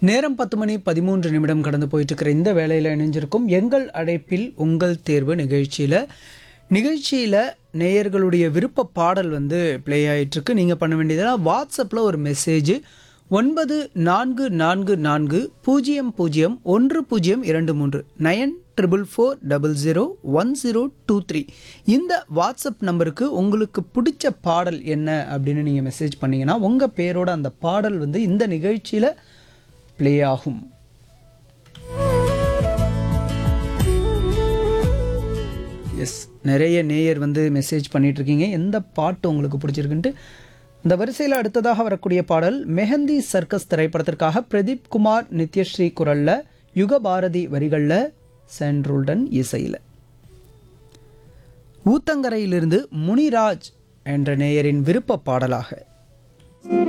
நேரம் பத்து மணி பதிமூன்று நிமிடம் கடந்து போயிட்டு இருக்கிற இந்த வேலையில் இணைஞ்சிருக்கும் எங்கள் அழைப்பில் உங்கள் தேர்வு நிகழ்ச்சியில் நிகழ்ச்சியில் நேயர்களுடைய விருப்ப பாடல் வந்து ப்ளே ஆகிட்டுருக்கு நீங்கள் பண்ண வேண்டியதெல்லாம் வாட்ஸ்அப்பில் ஒரு மெசேஜ் ஒன்பது நான்கு நான்கு நான்கு பூஜ்ஜியம் பூஜ்ஜியம் ஒன்று பூஜ்ஜியம் இரண்டு மூன்று nine triple four double zero one zero two three இந்த வாட்ஸ்அப் நம்பருக்கு உங்களுக்கு பிடிச்ச பாடல் என்ன அப்படின்னு நீங்கள் மெசேஜ் பண்ணீங்கன்னா உங்கள் பேரோட அந்த பாடல் வந்து இந்த நிகழ்ச்சியில் ப்ளே ஆகும் எஸ் நிறைய நேயர் வந்து மெசேஜ் பண்ணிட்டு இருக்கீங்க எந்த பாட்டு உங்களுக்கு பிடிச்சிருக்குன்ட்டு இந்த வரிசையில் அடுத்ததாக வரக்கூடிய பாடல் மெஹந்தி சர்க்கஸ் திரைப்படத்திற்காக பிரதீப் குமார் நித்யஸ்ரீ குரல்ல யுகபாரதி வரிகளில் சென்ட்ருல்டன் இசையில் ஊத்தங்கரையிலிருந்து முனிராஜ் என்ற நேயரின் விருப்ப பாடலாக